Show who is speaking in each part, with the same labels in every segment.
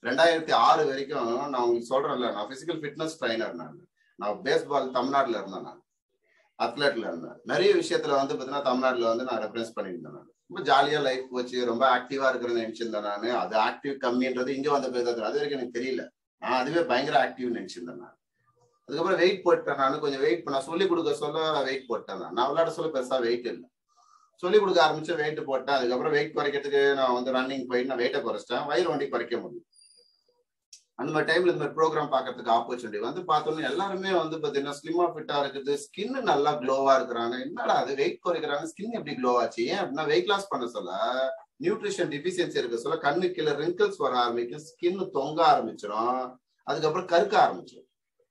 Speaker 1: ரெண்டாயிரத்தி ஆறு வரைக்கும் நான் உங்களுக்கு சொல்றேன்ல நான் பிசிக்கல் ஃபிட்னஸ் ட்ரைனர் நான் நான் பேஸ்பால் தமிழ்நாட்டுல இருந்தேன் நான் அத்லெட்ல இருந்தேன் நிறைய விஷயத்துல வந்து பாத்தீங்கன்னா தமிழ்நாட்டுல வந்து நான் ரெஃபரன்ஸ் பண்ணியிருந்தேன் நான் ரொம்ப ஜாலியா லைஃப் போச்சு ரொம்ப ஆக்டிவா இருக்கிறேன்னு நினைச்சிருந்தேன் நான் அது ஆக்டிவ் கம்மின்றது இங்க வந்த பேர் அது வரைக்கும் எனக்கு தெரியல நான் அதுவே பயங்கர ஆக்டிவ் நினைச்சிருந்தேன் நான் அதுக்கப்புறம் வெயிட் போட்டேன் நான் கொஞ்சம் வெயிட் பண்ண சொல்லி கொடுக்க சொல்ல வெயிட் போட்டேன் நான் நான் விளையாட சொல்ல பெருசா வெயிட் இல்லை சொல்லி கொடுக்க ஆரம்பிச்சு வெயிட் போட்டேன் அதுக்கப்புறம் வெயிட் குறைக்கிறதுக்கு நான் வந்து ரன்னிங் போயிட்டு நான் வெயிட்டை குறைச்சிட்டேன் வயிறு வண்டி குறைக்க முடியும் அந்த மாதிரி டைம்ல இந்த மாதிரி ப்ரோக்ராம் பார்க்கறதுக்கு ஆப்பர்ச்சுனிட்டி வந்து பார்த்தோன்னே எல்லாருமே வந்து பாத்தீங்கன்னா ஸ்லிம்மா ஃபிட்டா இருக்குது ஸ்கின் நல்லா க்ளோவா இருக்கிறாங்க என்னடா அது வெயிட் குறைக்கிறாங்க ஸ்கின் எப்படி க்ளோ ஆச்சு ஏன் அப்படின்னா வெயிட் லாஸ் பண்ண சொல்ல நியூட்ரிஷன் டிஃபிஷியன்சி இருக்க சொல்ல கண்ணு கீழே ரிங்கிள்ஸ் வர ஆரம்பிக்கும் ஸ்கின் தொங்க ஆரம்பிச்சிடும் அதுக்கப்புறம் கருக்க ஆரம்பிச்சிடும்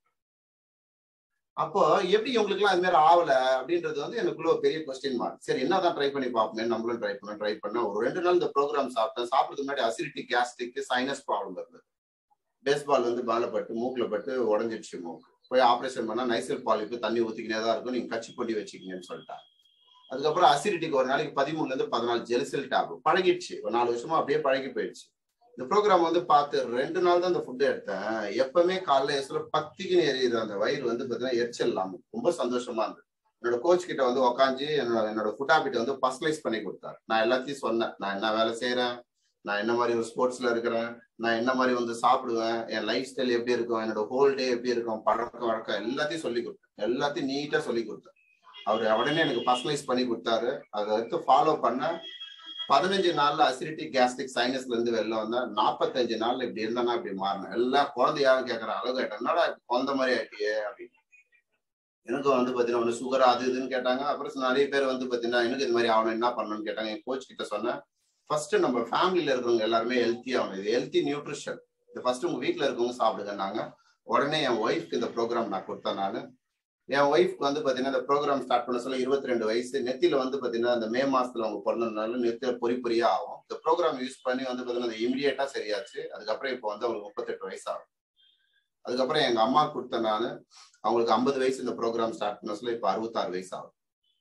Speaker 1: அப்போ எப்படி உங்களுக்கு எல்லாம் அது மாதிரி ஆகல அப்படின்றது வந்து எனக்குள்ள ஒரு பெரிய கொஸ்டின் மார்க் சரி என்னதான் ட்ரை பண்ணி பார்ப்போமே நம்மளும் ட்ரை பண்ண ட்ரை பண்ண ஒரு ரெண்டு நாள் இந்த ப்ரோக்ராம் சாப்பிட்டேன் சாப்பிட்றதுக்கு முன்னாடி அசிடிட்டி கேஸ்ட்ரிக் சைனஸ் ப்ராப்ளம் இருந்தது பேஸ்பால் வந்து பால பட்டு மூக்குல பட்டு உடஞ்சிடுச்சு மூக்கு போய் ஆப்ரேஷன் பண்ணா நைசல் பாலிப்பு தண்ணி ஊத்திக்கினே தான் இருக்கும் நீங்க கச்சி பண்ணி வச்சுக்கிங்கன்னு சொல்லிட்டாங்க அதுக்கப்புறம் அசிடிட்டிக்கு ஒரு நாளைக்கு பதிமூணுல இருந்து பதினாலு ஜெலிசல் டேப் பழகிடுச்சு ஒரு நாலு வருஷமா அப்படியே பழகி போயிடுச்சு இந்த ப்ரோக்ராம் வந்து பார்த்து ரெண்டு நாள் தான் இந்த ஃபுட்டு எடுத்தேன் எப்பவுமே காலைல எசுல பத்திக்குன்னு எரியுது அந்த வயிறு வந்து பார்த்தீங்கன்னா எரிச்சல் இல்லாம ரொம்ப சந்தோஷமா இருந்தது என்னோட கோச் கிட்ட வந்து உக்காந்து என்னோட என்னோட ஃபுட் ஹாபிட் வந்து பர்சனலைஸ் பண்ணி கொடுத்தாரு நான் எல்லாத்தையும் சொன்னேன் நான் என்ன வேலை செய்யறேன் நான் என்ன மாதிரி ஒரு ஸ்போர்ட்ஸ்ல இருக்கிறேன் நான் என்ன மாதிரி வந்து சாப்பிடுவேன் என் லைஃப் ஸ்டைல் எப்படி இருக்கும் என்னோட ஹோல் டே எப்படி இருக்கும் பழக்க வழக்கம் எல்லாத்தையும் சொல்லி கொடுத்தேன் எல்லாத்தையும் நீட்டா சொல்லி கொடுத்தேன் அவர் உடனே எனக்கு பர்சனலைஸ் பண்ணி கொடுத்தாரு அதை எடுத்து ஃபாலோ பண்ண பதினஞ்சு நாள்ல அசிடிட்டி கேஸ்ட்ரிக் சைனஸ்ல இருந்து வெளில வந்தா நாற்பத்தஞ்சு நாள்ல இப்படி இருந்தானா இப்படி மாறினேன் எல்லாம் குழந்தையாவும் கேட்கறான் அழகு ஆயிட்டேன் என்னடா குழந்தை மாதிரி ஆயிட்டியே அப்படின்னு எனக்கு வந்து பாத்தீங்கன்னா ஒன்று சுகர் அது இதுன்னு கேட்டாங்க அப்புறம் நிறைய பேர் வந்து பாத்தீங்கன்னா எனக்கு இது மாதிரி ஆகணும் என்ன பண்ணணும்னு கேட்டாங்க என் கோச் கிட்ட சொன்னேன் ஃபர்ஸ்ட் நம்ம ஃபேமிலியில இருக்கவங்க எல்லாருமே ஹெல்த்தி ஆகணும் இது ஹெல்த்தி நியூட்ரிஷன் இது ஃபர்ஸ்ட் உங்க வீட்டுல இருக்கவங்க சாப்பிடுங்கன்னாங்க உடனே என் ஒய்ஃப்க்கு இந்த ப்ரோக்ராம் நான் கொடுத்தேன் நான் என் ஒய்ஃப்க்கு வந்து பாத்தீங்கன்னா இந்த ப்ரோக்ராம் ஸ்டார்ட் பண்ண சொல்ல இருபத்தி ரெண்டு வயசு நெத்தியில வந்து பாத்தீங்கன்னா இந்த மே மாசத்துல அவங்க பிறந்ததுனால நெத்தியில பொறி பொறியா ஆகும் இந்த ப்ரோக்ராம் யூஸ் பண்ணி வந்து பாத்தீங்கன்னா இமீடியட்டா சரியாச்சு அதுக்கப்புறம் இப்போ வந்து அவங்களுக்கு முப்பத்தெட்டு வயசு ஆகும் அதுக்கப்புறம் எங்க அம்மா கொடுத்த நான் அவங்களுக்கு ஐம்பது வயசு இந்த ப்ரோக்ராம் ஸ்டார்ட் பண்ண சொல்ல இப்போ அறுபத்தாறு வயசு ஆகும்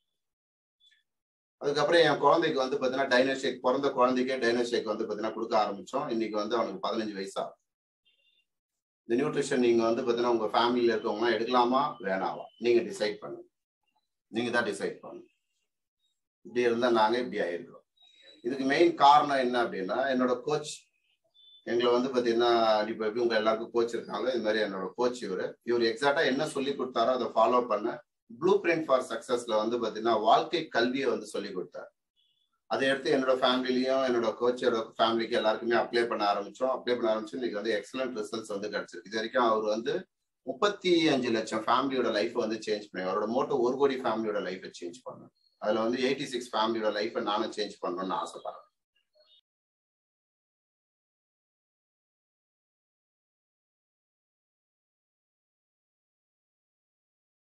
Speaker 1: அதுக்கப்புறம் என் குழந்தைக்கு வந்து பாத்தீங்கன்னா டைனோஷேக் பிறந்த குழந்தைக்கே டைனோஷேக் வந்து பாத்தீங்கன்னா கொடுக்க ஆரம்பிச்சோம் இன்னைக்கு வந்து அவனுக்கு பதினஞ்சு வயசு ஆகும் இந்த நியூட்ரிஷன் நீங்க வந்து பாத்தீங்கன்னா உங்க ஃபேமிலியில இருக்கவங்க எடுக்கலாமா வேணாவா நீங்க டிசைட் பண்ணுங்க நீங்க தான் டிசைட் பண்ணுங்க இப்படி இருந்தா நாங்க இப்படி ஆயிருக்கிறோம் இதுக்கு மெயின் காரணம் என்ன அப்படின்னா என்னோட கோச் எங்களை வந்து பாத்தீங்கன்னா இப்ப எப்படி உங்க எல்லாருக்கும் கோச் இருக்காங்க இது மாதிரி என்னோட கோச் இவரு இவர் எக்ஸாக்டா என்ன சொல்லி கொடுத்தாரோ அதை ஃபாலோ பண்ண ப்ளூ பிரிண்ட் ஃபார் சக்சஸ்ல வந்து பாத்தீங்கன்னா வாழ்க்கை கல்வியை வந்து சொல்லி கொடுத்தாரு அதை எடுத்து என்னோட ஃபேமிலிலையும் என்னோட கோச்சோட ஃபேமிலிக்கு எல்லாருக்குமே அப்ளை பண்ண ஆரம்பிச்சோம் அப்ளை பண்ண ஆரம்பிச்சு இன்னைக்கு வந்து எக்ஸலன்ட் ரிசல்ட்ஸ் வந்து கிடைச்சிருக்கு இது வரைக்கும் அவர் வந்து முப்பத்தி அஞ்சு லட்சம் ஃபேமிலியோட லைஃப் வந்து சேஞ்ச் பண்ணி அவரோட மோட்டோ ஒரு கோடி ஃபேமிலியோட லைஃபை சேஞ்ச் பண்ணேன் அதுல வந்து எயிட்டி சிக்ஸ் ஃபேமிலியோட லைஃபை நானும் சேஞ்ச் பண்ணணும்னு ஆசைப்படுறேன்